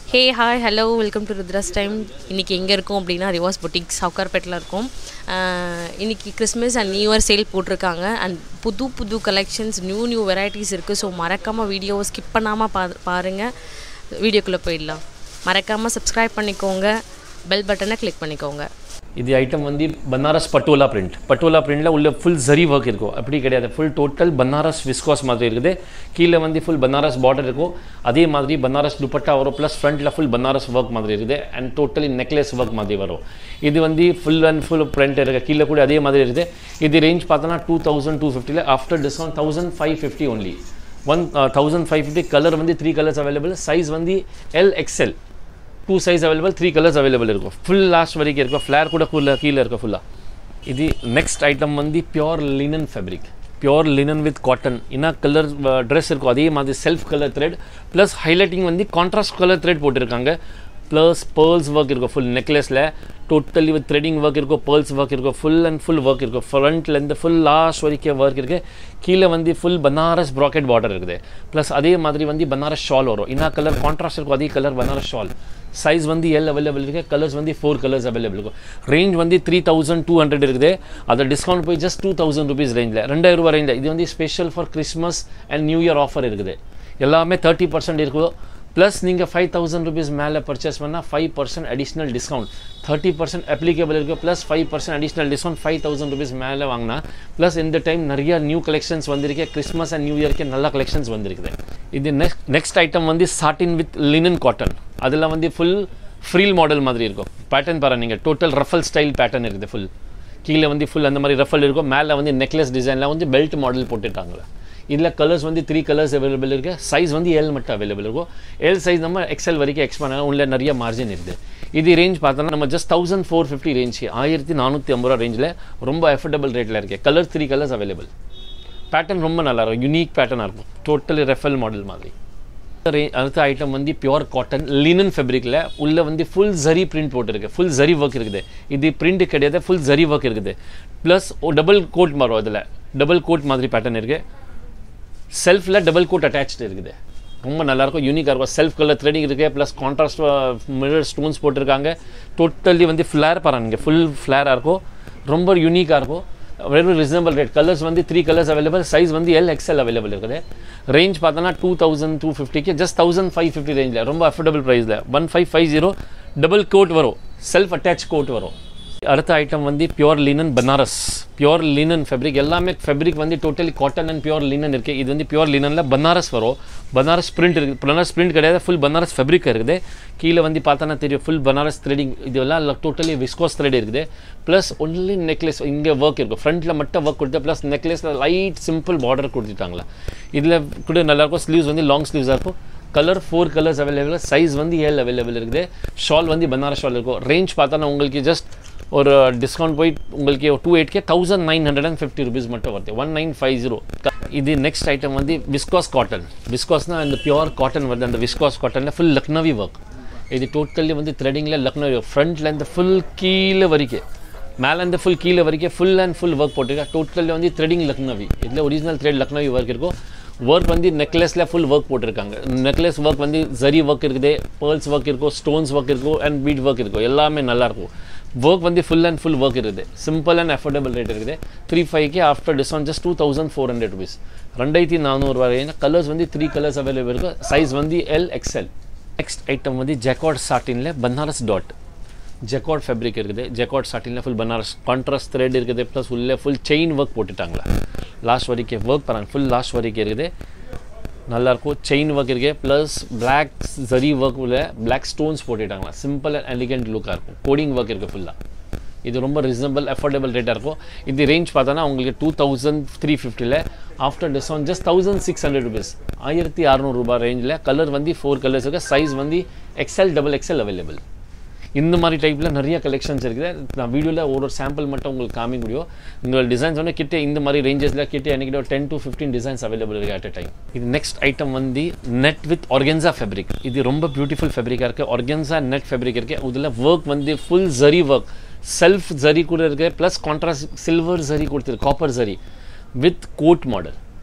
hey hi hello welcome to Rudra's time இன்றைக்கி எங்கே இருக்கோம் அப்படின்னா ரிவாஸ் பொட்டிக் சவுகார்பேட்டில் இருக்கோம் ஆஹ் இன்னைக்கு Christmas and new year sale போட்டிருக்காங்க அண்ட் புது புது கலெக்ஷன்ஸ் நியூ நியூ வெரைட்டிஸ் இருக்குது ஸோ மறக்காமல் வீடியோவை ஸ்கிப் பண்ணாமல் பா பாருங்கள் வீடியோக்குள்ளே போயிடலாம் மறக்காமல் சப்ஸ்கிரைப் பண்ணிக்கோங்க பெல் பட்டனை கிளிக் பண்ணிக்கோங்க இது ஐட்டம் வந்து பனாரஸ் பட்டோலா பிரிண்ட் பட்டோலா பிரிண்டில் உள்ள ஃபுல் ஜரி ஒர்க் இருக்கும் அப்படி கிடையாது ஃபுல் டோட்டல் பனாரஸ் விஸ்காஸ் மாதிரி இருக்குது கீழே வந்து ஃபுல் பனாரஸ் பார்டர் இருக்கும் அதே மாதிரி பனாரஸ் துப்பட்டா வரும் ப்ளஸ் ஃப்ரண்ட்டில் ஃபுல் பனாரஸ் ஒர்க் மாதிரி இருக்குது அண்ட் டோட்டலி நெக்லஸ் ஒர்க் மாதிரி வரும் இது வந்து ஃபுல் அண்ட் ஃபுல் பிரிண்ட் இருக்குது கீழே கூட அதே மாதிரி இருக்குது இது ரேஞ்ச் பார்த்தோன்னா டூ தௌசண்ட் டூ ஃபிஃப்டியில் after discount thousand five fifty only one thousand five fifty colour வந்து த்ரீ கலர்ஸ் அவைலபிள் சைஸ் வந்து L XL two size available three colours available இருக்கும் ஃபுல் லாஸ்ட் வரைக்கும் இருக்கும் ஃப்ளேர் கூட ஃபுல்லாக கீழே இருக்கும் ஃபுல்லாக இது நெக்ஸ்ட் ஐட்டம் வந்து pure linen fabric pure linen with cotton என்ன கலர் ட்ரெஸ் இருக்கும் அதே மாதிரி self colour thread plus highlighting வந்து கான்ட்ராஸ்ட் கலர் த்ரெட் போட்டிருக்காங்க ப்ளஸ் பேர்ல்ஸ் ஒர்க் இருக்கும் ஃபுல் நெக்லஸில் டோட்டலி வித் த்ரெடிங் ஒர்க் இருக்கும் பேர்ல்ஸ் ஒர்க் இருக்கும் ஃபுல் அண்ட் ஃபுல் ஒர்க் இருக்கும் ஃப்ரண்ட்லேருந்து ஃபுல் லாஸ்ட் வரைக்கும் ஒர்க் இருக்குது கீழே வந்து ஃபுல் பனாரஸ் ப்ராக்கெட் பார்டர் இருக்குது ப்ளஸ் அதே மாதிரி வந்து பனாரஸ் ஷால் வரும் என்ன கலர் கான்ட்ராஸ்ட் இருக்கும் அதே கலர் பனாரஸ் ஷால் சைஸ் வந்து எல் அவைலபிள் இருக்குது கலர்ஸ் வந்து ஃபோர் கலர்ஸ் அவைலபிள் இருக்கும் ரேஞ்ச் வந்து த்ரீ தௌசண்ட் டூ ஹண்ட்ரட் இருக்குது அதை டிஸ்கவுண்ட் போய் ஜஸ்ட் டூ தௌசண்ட் ருபீஸ் ரேஞ்சில் ரெண்டாயிரம் ரூபாய் ரேஞ்சில் இது வந்து special for Christmas and new year offer இருக்குது எல்லாமே தேர்ட்டி பர்சன்ட் இருக்கும் ப்ளஸ் நீங்கள் ஃபைவ் தௌசண்ட் ருபீஸ் மேலே பர்ச்சேஸ் பண்ணால் five percent additional discount thirty percent applicable இருக்குது plus five percent additional discount five thousand rupees மேலே வாங்கினா ப்ளஸ் இந்த டைம் நிறைய நியூ கலெக்ஷன்ஸ் வந்திருக்கு கிறிஸ்மஸ் அண்ட் நியூ இயர்க்கு நல்ல கலெக்ஷன்ஸ் வந்திருக்குது இது நெக்ஸ்ட் நெக்ஸ்ட் ஐட்டம் வந்து சாட்டின் வித் லினன் காட்டன் அதில் வந்து ஃபுல் ஃப்ரீல் மாடல் மாதிரி இருக்கும் பேட்டர்ன் பாருங்க நீங்கள் டோட்டல் ரஃபல் ஸ்டைல் பேட்டர்ன் இருக்குது ஃபுல் கீழே வந்து ஃபுல் அந்த மாதிரி ரஃபல் இருக்கும் மேலே வந்து நெக்லஸ் டிசைனில் வந்து பெல்ட் மாடல் போட்டுட்டாங்களே இதில் கலர்ஸ் வந்து த்ரீ கலர்ஸ் அவைலபிள் இருக்குது சைஸ் வந்து எல் மட்டும் அவைலபிள் இருக்கும் எல் சைஸ் நம்ம எக்ஸல் வரைக்கும் எக்ஸ்பேண்ட் ஆகும் உள்ள நிறைய மார்ஜின் இருக்குது இது ரேஞ்ச் பார்த்தோன்னா நம்ம just thousand four fifty range ஆயிரத்தி நானூற்றி ஐம்பது ரூபா ரேஞ்சில் ரொம்ப அஃபோர்டபுள் ரேட்டில் இருக்குது colour three colours available pattern ரொம்ப நல்லா இருக்கும் யூனிக் பேட்டர்னாக இருக்கும் டோட்டலி ரெஃபல் மாடல் மாதிரி ரே அடுத்த ஐட்டம் வந்து பியோர் காட்டன் லினன் ஃபேப்ரிக்கில் உள்ள வந்து ஃபுல் ஜரி பிரிண்ட் போட்டிருக்கு ஃபுல் ஜரி ஒர்க் இருக்குது இது பிரிண்ட் கிடையாது ஃபுல் ஜரி ஒர்க் இருக்குது ப்ளஸ் டபுள் கோட் வரும் அதில் டபுள் கோட் மாதிரி பேட்டர்ன் இருக்குது செல்ஃபில் டபுள் கோட் அட்டாச்சு இருக்குது ரொம்ப நல்லாயிருக்கும் யூனிக்காக இருக்கும் செல்ஃப் கலர் த்ரெடிங் இருக்குது ப்ளஸ் கான்ட்ராஸ்ட் மிரர் ஸ்டோன்ஸ் போட்டிருக்காங்க டோட்டலி வந்து ஃப்ளேர் பாருங்க ஃபுல் ஃப்ளேராக இருக்கும் ரொம்ப யூனிக்காக இருக்கும் வெரி ரீசனபிள் ரேட் கலர்ஸ் வந்து த்ரீ கலர்ஸ் அவைலபிள் சைஸ் வந்து எல் எக்ஸ்எல் அவைலபிள் இருக்குது ரேஞ்ச் பார்த்தோன்னா டூ தௌசண்ட் டூ ஃபிஃப்டிக்கு ஜஸ்ட் தௌசண்ட் ஃபைவ் ஃபிஃப்டி ரேஞ்சில் ரொம்ப அஃபோர்டபுள் ப்ரைஸில் one five five zero double coat வரும் செல்ஃப் அட்டாச் கோட் வரும் அடுத்த ஐட்டம் வந்து pure linen Banaras pure linen fabric எல்லாமே ஃபேப்ரிக் வந்து totally cotton and pure linen இருக்குது இது வந்து பியோர் லினனில் பனாரஸ் வரும் பனாரஸ் பிரிண்ட் இருக்குது பனாரஸ் பிரிண்ட் கிடையாது ஃபுல் பனாரஸ் ஃபேப்ரிக் இருக்குது கீழே வந்து பார்த்தோன்னா தெரியும் ஃபுல் பனாரஸ் த்ரெடிங் இதெல்லாம் டோட்டலி விஸ்கோஸ் த்ரெட் இருக்குது ப்ளஸ் ஒன்லி நெக்லஸ் இங்கே ஒர்க் இருக்கும் ஃப்ரண்ட்டில் மட்டும் ஒர்க் கொடுத்து ப்ளஸ் நெக்லஸில் லைட் சிம்பிள் பார்டர் கொடுத்துட்டாங்களா இதில் கூட நல்லாயிருக்கும் ஸ்லீவ்ஸ் வந்து லாங் ஸ்லீவ்ஸாக இருக்கும் colour four colours available size வந்து ஏழு அவைலபிள் இருக்குது ஷால் வந்து பனாரஸ் ஷால் இருக்கும் ரேஞ்ச் பார்த்தோன்னா உங்களுக்கு ஜஸ்ட் ஒரு டிஸ்கவுண்ட் போய் உங்களுக்கு டூ எயிட்கே thousand nine hundred and fifty rupees மட்டும் வருது ஒன் நைன் ஃபைவ் ஜீரோ இது நெக்ஸ்ட் ஐட்டம் வந்து விஸ்காஸ் காட்டன் விஸ்காஸ்னால் இந்த பியோர் காட்டன் வருது அந்த விஸ்காஸ் காட்டனில் ஃபுல் லக்னவி ஒர்க் இது டோட்டலி வந்து த்ரெடிங்கில் லக்னவி ஃப்ரண்ட்லேருந்து ஃபுல் கீழே வரைக்கும் மேலேருந்து ஃபுல் கீழே வரைக்கும் ஃபுல் அண்ட் ஃபுல் ஒர்க் போட்டிருக்கா டோட்டலி வந்து த்ரெடிங் லக்னவி இதில் ஒரிஜினல் த்ரெட் லக்னவி ஒர்க் இருக்கும் ஒர்க் வந்து நெக்லஸில் ஃபுல் ஒர்க் போட்டிருக்காங்க நெக்லஸ் ஒர்க் வந்து ஜரி ஒர்க் இருக்குது பேர்ல்ஸ் ஒர்க் இருக்கும் ஸ்டோன்ஸ் ஒர்க் இருக்கும் அண்ட் பீட் ஒர்க் இருக்கும் எல்லாமே நல்லாயிருக்கும் ஒர்க் வந்து ஃபுல் அண்ட் ஃபுல் ஒர்க் இருக்குது சிம்பிள் அண்ட் அஃபோர்டபுள் ரேட் இருக்குது த்ரீ ஃபைவ்க்கு after discount just two thousand four hundred rupees ரெண்டாயிரத்தி நானூறுரூவா ரேஞ்ச் கலர்ஸ் வந்து த்ரீ கலர்ஸ் அவைலபிள் இருக்கும் சைஸ் வந்து எல் எக்ஸ்எல் நெக்ஸ்ட் ஐட்டம் வந்து ஜெக்காட் சாட்டினில் பனாரஸ் டாட் ஜெக்காட் ஃபேப்ரிக் இருக்குது ஜெக்காட் சாட்டினில் ஃபுல் பனாரஸ் கான்ட்ராஸ்ட் த்ரெட் இருக்குது ப்ளஸ் உள்ளே ஃபுல் செயின் ஒர்க் போட்டுட்டாங்களா லாஸ்ட் வரைக்கும் ஒர்க் பண்ணுறாங்க ஃபுல் லாஸ்ட் வரைக்கும் இருக்குது நல்லாயிருக்கும் செயின் ஒர்க் இருக்குது ப்ளஸ் பிளாக் ஜரி ஒர்க் உள்ள பிளாக் ஸ்டோன்ஸ் போட்டுட்டாங்களா சிம்பிள் அண்ட் எலிகென்ட் லுக்காக இருக்கும் கோடிங் ஒர்க் இருக்குது ஃபுல்லாக இது ரொம்ப ரீசனபிள் அஃபோர்டபுள் ரேட்டாக இருக்கும் இது ரேஞ்ச் பார்த்தோன்னா உங்களுக்கு டூ தௌசண்ட் த்ரீ ஃபிஃப்டியில் after discount just thousand six hundred rupees ஆயிரத்தி அறநூறுபா ரேஞ்சில் கலர் வந்து ஃபோர் கலர்ஸ் இருக்குது சைஸ் வந்து எக்ஸ்எல் டபுள் எக்ஸ்எல் அவைலபிள் இந்த மாதிரி டைப்பில் நிறைய கலெக்ஷன்ஸ் இருக்குது நான் வீடியோவில் ஒரு ஒரு சாம்பிள் மட்டும் உங்களுக்கு காமிக்க முடியும் உங்கள் டிசைன்ஸ் வந்து கிட்டே இந்த மாதிரி ரேஞ்சஸில் கிட்டே எனக்கு ஒரு ten to fifteen designs available இருக்குது அட் அ டைம் இது நெக்ஸ்ட் ஐட்டம் வந்து நெட் வித் ஆர்கென்சா ஃபேப்ரிக் இது ரொம்ப பியூட்டிஃபுல் ஃபேப்ரிக்காக இருக்குது ஆர்கென்சா நெட் ஃபேப்ரிக் இருக்குது இதில் ஒர்க் வந்து full zari work self zari கூட இருக்குது ப்ளஸ் கான்ட்ராஸ்ட் சில்வர் ஜரி கொடுத்துருக்கு copper zari with coat model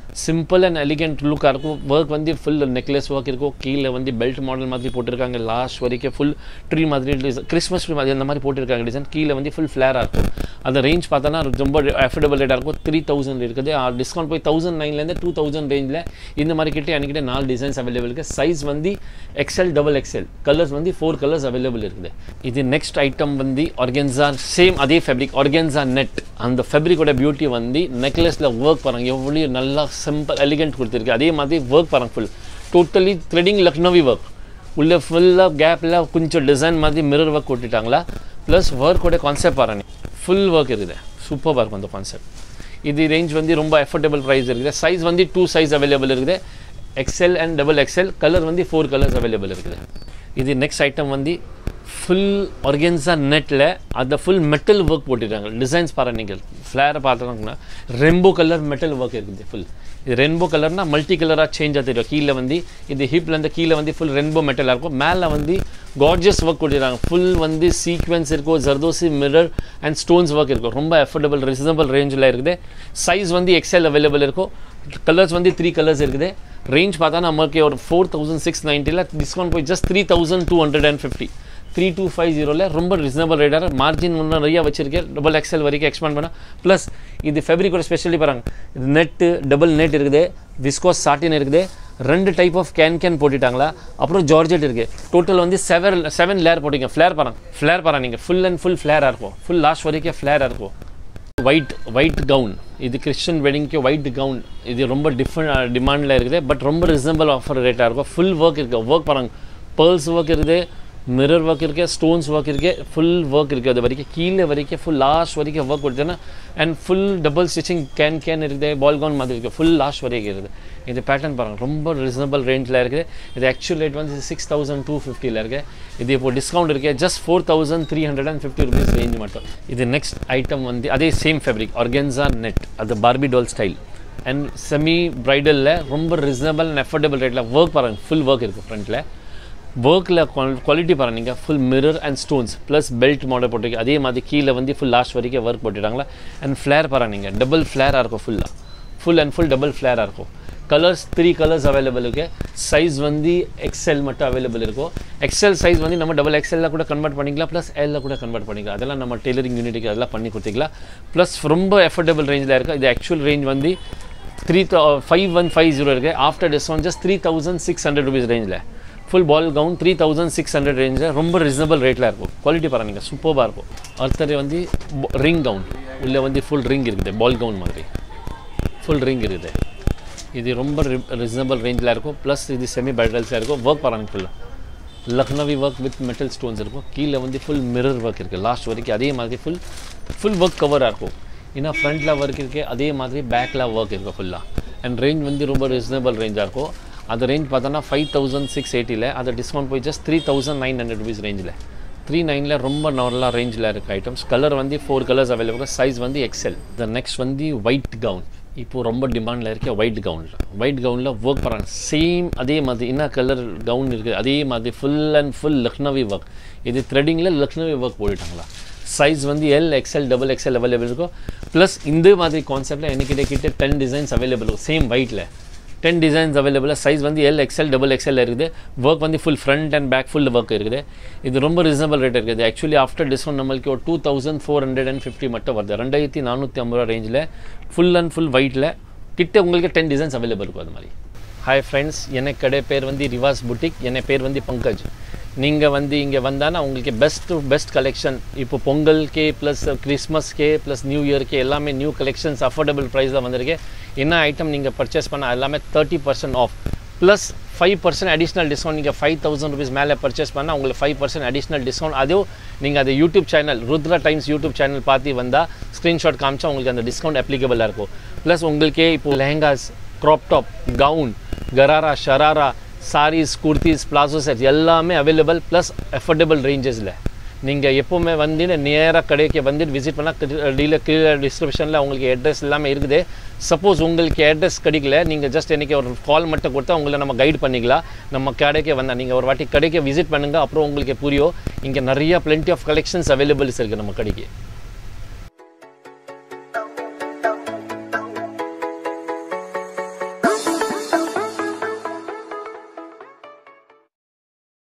simple and elegant லுக்காக இருக்கும் ஒர்க் வந்து ஃபுல் நெக்லஸ் ஒர்க் இருக்கும் கீழே வந்து பெல்ட் மாடல் மாதிரி போட்டிருக்காங்க லாஸ்ட் வரைக்கும் ஃபுல் ட்ரீ மாதிரி டிசைன் கிறிஸ்மஸ் ட்ரீ மாதிரி அந்த மாதிரி போட்டிருக்காங்க டிசைன் கீழே வந்து ஃபுல் ஃப்ளேராக இருக்கும் அந்த ரேஞ்ச் பார்த்தோன்னா ரொம்ப அஃபோர்டபுள் ரேட்டாக இருக்கும் த்ரீ தௌசண்ட் இருக்குது டிஸ்கவுண்ட் போய் தௌசண்ட் நைன்லேருந்து டூ தௌசண்ட் ரேஞ்சில் இந்த மாதிரி கிட்டே என்கிட்ட நாலு டிசைன்ஸ் அவைலபிள் இருக்குது சைஸ் வந்து எக்ஸ்எல் டபுள் எக்ஸ்எல் கலர்ஸ் வந்து ஃபோர் கலர்ஸ் அவைலபிள் இருக்குது இது நெக்ஸ்ட் ஐட்டம் வந்து ஆர்கென்சா சேம் அதே ஃபேப்ரிக் ஆர்கென்சா நெட் அந்த ஃபேப்ரிக்கோட பியூட்டி வந்து நெக்லஸில் ஒர்க் பாருங்க எவ்வளோ நல்லா சிம்பிள் எலிகென்ட் கொடுத்துருக்கு அதே மாதிரி ஒர்க் பாருங்க full totally threading Lucknowi work உள்ளே ஃபுல்லாக கேப்பில் கொஞ்சம் டிசைன் மாதிரி மிரர் ஒர்க் கொட்டிட்டாங்களா ப்ளஸ் ஒர்க்கோட கான்செப்ட் பாருங்க ஃபுல் ஒர்க் இருக்குது சூப்பராக இருக்கும் அந்த கான்செப்ட் இது ரேஞ்ச் வந்து ரொம்ப அஃபோர்டபுள் ப்ரைஸ் இருக்குது சைஸ் வந்து டூ சைஸ் அவைலபிள் இருக்குது XL and double XL colour வந்து ஃபோர் கலர்ஸ் அவைலபிள் இருக்குது இது நெக்ஸ்ட் ஐட்டம் வந்து ஃபுல் ஆர்கென்ஸா நெட்டில் அதை ஃபுல் மெட்டல் ஒர்க் போட்டுருக்காங்க டிசைன்ஸ் பாரு நீங்கள் ஃப்ளேரை பார்த்தோம்னா ரெம்போ கலர் மெட்டல் ஒர்க் இருக்குது ஃபுல் இது ரென்போ கலர்னா மல்டி கலராக சேஞ்சாக தெரியும் கீழே வந்து இது ஹிப்லேருந்து கீழே வந்து ஃபுல் ரென்போ மெட்டலாக இருக்கும் மேலே வந்து கார்ஜியஸ் ஒர்க் கொடுத்துருக்காங்க ஃபுல் வந்து சீக்வன்ஸ் இருக்கும் zardozi mirror and stones work இருக்கும் ரொம்ப அஃபோர்டபுள் ரீசனபிள் ரேஞ்சில் இருக்குது சைஸ் வந்து எக்ஸ்எல் அவைலபிள் இருக்கும் கலர்ஸ் வந்து த்ரீ கலர்ஸ் இருக்குது ரேஞ்ச் பார்த்தா நமக்கு ஒரு ஃபோர் தௌசண்ட் சிக்ஸ் நைன்ட்டியில் டிஸ்கவுண்ட் போய் just three thousand two hundred and fifty three two five ஜீரோவில் ரொம்ப ரீசனபிள் ரேட்டாக மார்ஜின் இன்னும் நிறையா வச்சிருக்கேன் டபுள் எக்ஸ்எல் வரைக்கும் எக்ஸ்பேண்ட் பண்ண ப்ளஸ் இது ஃபேப்ரிக்கோட ஸ்பெஷலி பாருங்க இது நெட்டு டபுள் நெட் இருக்குது விஸ்கோஸ் சாட்டின் இருக்குது ரெண்டு டைப் ஆஃப் கேன் கேன் போட்டுட்டாங்களா அப்புறம் ஜார்ஜெட் இருக்குது டோட்டல் வந்து செவன் செவன் லேயர் போட்டிங்க ஃப்ளேர் பாருங்க ஃப்ளேர் பாருங்க நீங்கள் ஃபுல் அண்ட் ஃபுல் ஃப்ளேராக இருக்கும் ஃபுல் லாஸ்ட் வரைக்கும் ஃப்ளேராக இருக்கும் ஒயிட் ஒயிட் கவுன் இது கிறிஸ்டியன் வெட்டிங்க்கு ஒயிட் கவுன் இது ரொம்ப டிஃப்ரெண்ட் டிமாண்டில் இருக்குது பட் ரொம்ப ரீசனபிள் ஆஃபர் ரேட்டாக இருக்கும் ஃபுல் ஒர்க் இருக்குது ஒர்க் பாருங்க பேர்ல்ஸ் ஒர்க் இருக்குது மிரர் ஒர்க் இருக்கு ஸ்டோன்ஸ் ஒர்க் இருக்கு ஃபுல் ஒர்க் இருக்குது அது வரைக்கும் கீழே வரைக்கும் ஃபுல் லாஸ்ட் வரைக்கும் ஒர்க் கொடுத்தேன்னா and full double stitching can can இருக்குது பால் கவுன் மாதிரி இருக்குது ஃபுல் லாஸ்ட் வரைக்கும் இருக்குது இது பேட்டர்ன் பாருங்கள் ரொம்ப ரீசனபிள் ரேஞ்சில் இருக்குது இது ஆக்சுவல் ரேட் வந்து சிக்ஸ் தௌசண்ட் டூ ஃபிஃப்டியில் இருக்குது இது இப்போ டிஸ்கவுண்ட் இருக்குது just four thousand three hundred and fifty rupees range மட்டும் இது நெக்ஸ்ட் ஐட்டம் வந்து அதே சேம் ஃபேப்ரிக் ஆர்கென்சா நெட் அது Barbie doll style and semi ப்ரைடலில் ரொம்ப ரீசனபிள் அண்ட் அஃபோர்டபுள் ரேட்டில் ஒர்க் பாருங்கள் ஃபுல் ஒர்க் இருக்குது ஃப்ரண்ட்டில் ஒர்க்கில் குவாலிட்டி பாருங்க நீங்கள் full mirror and stones plus belt model போட்டிருக்கு அதே மாதிரி கீழே வந்து ஃபுல் லாஸ்ட் வரைக்கும் ஒர்க் போட்டுட்டாங்களா அண்ட் ஃப்ளேர் பாருங்க நீங்கள் டபுள் ஃப்ளேராக இருக்கும் ஃபுல்லாக ஃபுல் அண்ட் ஃபுல் டபுள் ஃப்ளேராக இருக்கும் கலர்ஸ் த்ரீ கலர்ஸ் அவைலபிள் இருக்கு சைஸ் வந்து எக்ஸ்எல் மட்டும் அவைலபிள் இருக்கும் எக்ஸ்எல் சைஸ் வந்து நம்ம டபுள் எக்ஸ்எல்ல கூட கன்வெர்ட் பண்ணிக்கலாம் ப்ளஸ் எல்ல கூட கன்வெர்ட் பண்ணிக்கலாம் அதெல்லாம் நம்ம டெய்லரிங் யூனிட்டுக்கு அதெல்லாம் பண்ணி கொடுத்துக்கலாம் ப்ளஸ் ரொம்ப அஃபோர்டபுள் ரேஞ்சில் இருக்குது இது ஆக்சுவல் ரேஞ்ச் வந்து three five one five zero இருக்குது after discount just three thousand six hundred rupees ரேஞ்சில் full ball gown three thousand six hundred ரேஞ்சில் ரொம்ப ரீசனபிள் ரேட்டில் இருக்கும் குவாலிட்டி பாருங்க நீங்கள் சூப்பராக இருக்கும் அடுத்தது வந்து ரிங் கவுன் உள்ளே வந்து ஃபுல் ரிங் இருக்குது பால் கவுன் மாதிரி ஃபுல் ரிங் இருக்குது இது ரொம்ப ரீசனபிள் ரேஞ்சில் இருக்கும் ப்ளஸ் இது செமி பேட்டல்ஸில் இருக்கும் ஒர்க் பாருங்க ஃபுல்லாக Lucknowi work with metal stones இருக்கும் கீழே வந்து ஃபுல் மிரர் ஒர்க் இருக்குது லாஸ்ட் வரைக்கும் அதே மாதிரி ஃபுல் ஃபுல் ஒர்க் கவராக இருக்கும் ஏன்னா ஃப்ரண்ட்டில் ஒர்க் இருக்குது அதே மாதிரி பேக்கில் ஒர்க் இருக்கும் ஃபுல்லாக அண்ட் ரேஞ்ச் வந்து ரொம்ப ரீசனபிள் ரேஞ்சாக இருக்கும் அந்த ரேஞ்ச் பார்த்தோன்னா ஃபைவ் தௌசண்ட் சிக்ஸ் எயிட்டியில் அதை டிஸ்கவுண்ட் போய் just three thousand nine hundred rupees ரேஞ்சில் த்ரீ நைனில் ரொம்ப நல்லா ரேஞ்சில் இருக்க ஐட்டம்ஸ் கலர் வந்து ஃபோர் கலர்ஸ் அவைலபிள் சைஸ் வந்து எக்ஸல் த நெக்ஸ்ட் வந்து ஒயிட் கவுன் இப்போது ரொம்ப டிமாண்டில் இருக்க ஒயிட் கவுனில் ஒயிட் கவுனில் ஒர்க் பண்ணுறாங்க சேம் அதே மாதிரி என்ன கலர் கவுன் இருக்குது அதே மாதிரி full and full Lucknowi work இது த்ரெட்டிங்கில் லக்னவி ஒர்க் போயிட்டாங்களா சைஸ் வந்து L XL double XL available இருக்கும் ப்ளஸ் இந்த மாதிரி கான்செப்டில் என்கிட்ட கிட்ட டென் டிசைன்ஸ் அவைலபிள் இருக்கும் சேம் ஒயிட்டில் டென் டிசைன்ஸ் அவைலபிள் சைஸ் வந்து எல் எக்ஸ்எல் டபுள் எக்ஸ்எல் இருக்குது ஒர்க் வந்து full front and back full work இருக்குது இது ரொம்ப ரீசனபிள் ரேட் இருக்குது ஆக்சுவலி ஆஃப்டர் டிஸ்கவுண்ட் நம்மளுக்கு ஒரு two thousand four hundred and fifty மட்டும் வருது ரெண்டாயிரத்தி நானூற்றி ஐம்பது ரூபா ரேஞ்சில் ஃபுல் அண்ட் ஃபுல் ஒயிட்டில் கிட்ட உங்களுக்கு டென் டிசைன்ஸ் அவைலபிள் இருக்கும் அது மாதிரி ஹாய் ஃப்ரெண்ட்ஸ் எனக்கு கடை பேர் வந்து ரிவாஸ் புட்டிக் என் பேர் வந்து பங்கஜ் நீங்கள் வந்து இங்கே வந்தானா உங்களுக்கு பெஸ்ட் பெஸ்ட் கலெக்ஷன் இப்போ பொங்கல்கே ப்ளஸ் கிறிஸ்மஸ்க்கே ப்ளஸ் நியூ இயர்க்கே எல்லாமே நியூ கலெக்ஷன்ஸ் அஃபோர்டபுள் ப்ரைஸில் வந்திருக்கு என்ன ஐட்டம் நீங்கள் பர்ச்சேஸ் பண்ண எல்லாமே thirty percent off plus five percent additional discount நீங்கள் ஃபைவ் தௌசண்ட் ருபீஸ் மேலே பர்ச்சேஸ் பண்ணால் உங்களுக்கு ஃபைவ் பர்சன்ட் அடிஷ்னல் டிஸ்கவுண்ட் அதுவும் நீங்கள் அது YouTube channel Rudra times YouTube channel பார்த்து வந்தால் ஸ்க்ரீன்ஷாட் காமிச்சா உங்களுக்கு அந்த டிஸ்கவுண்ட் அப்ளிகபிளாக இருக்கும் ப்ளஸ் உங்களுக்கே இப்போ lehengas crop top gown gharara sharara saris kurtis palazzo set எல்லாமே அவைலபிள் ப்ளஸ் அஃபோர்டபுள் ரேஞ்சஸில் நீங்கள் எப்போவுமே வந்து நேராக கடைக்கு வந்து விசிட் பண்ணால் டீலர் கீழே டிஸ்கிரிப்ஷனில் உங்களுக்கு அட்ரஸ் எல்லாமே இருக்குது சப்போஸ் உங்களுக்கு அட்ரஸ் கிடைக்கல நீங்கள் ஜஸ்ட் எனக்கு ஒரு கால் மட்டும் கொடுத்தா உங்களை நம்ம கைட் பண்ணிக்கலாம் நம்ம கடைக்கு வந்தால் நீங்கள் ஒரு வாட்டி கடைக்கு விசிட் பண்ணுங்கள் அப்புறம் உங்களுக்கு புரியும் இங்கே நிறைய பிளென்டி ஆஃப் கலெக்ஷன்ஸ் அவைலபிள்ஸ் இருக்குது நம்ம கடைக்கு